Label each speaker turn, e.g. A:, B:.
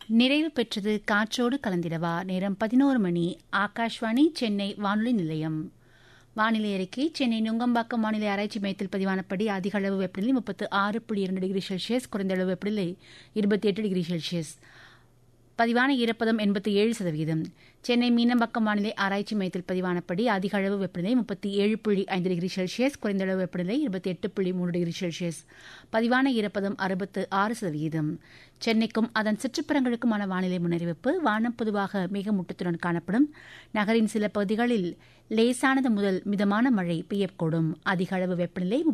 A: நிறைவு பெற்றது காற்றோடு கலந்திடவா நேரம் பதினோரு மணி ஆகாஷ்வாணி சென்னை வானொலி நிலையம் வானிலை அறிக்கை சென்னை நுங்கம்பாக்கம் வானிலை ஆராய்ச்சி மையத்தில் பதிவானபடி அதிக அளவு வெப்பநிலை முப்பத்து ஆறு புள்ளி இரண்டு டிகிரி செல்சியஸ் குறைந்த அளவு வெப்பநிலை இருபத்தி எட்டு டிகிரி செல்சியஸ் பதிவான ஈரப்பதம் எண்பத்தி ஏழு சதவீதம் சென்னை மீனம்பாக்கம் வானிலை ஆராய்ச்சி மையத்தில் பதிவானபடி அதிக அளவு வெப்பநிலை முப்பத்தி ஏழு புள்ளி ஐந்து டிகிரி செல்சியஸ் குறைந்த அளவு வெப்பநிலை இருபத்தி எட்டு புள்ளி மூன்று டிகிரி செல்சியஸ் பதிவான ஈரப்பதம் அறுபத்து ஆறு சதவீதம் சென்னைக்கும் அதன் சுற்றுப்புறங்களுக்குமான வானிலை முன்னறிவிப்பு வானம் பொதுவாக மேகமூட்டத்துடன் காணப்படும் நகரின் சில பகுதிகளில் லேசானது முதல் மிதமான மழை பெய்யக்கூடும் அதிக அளவு வெப்பநிலை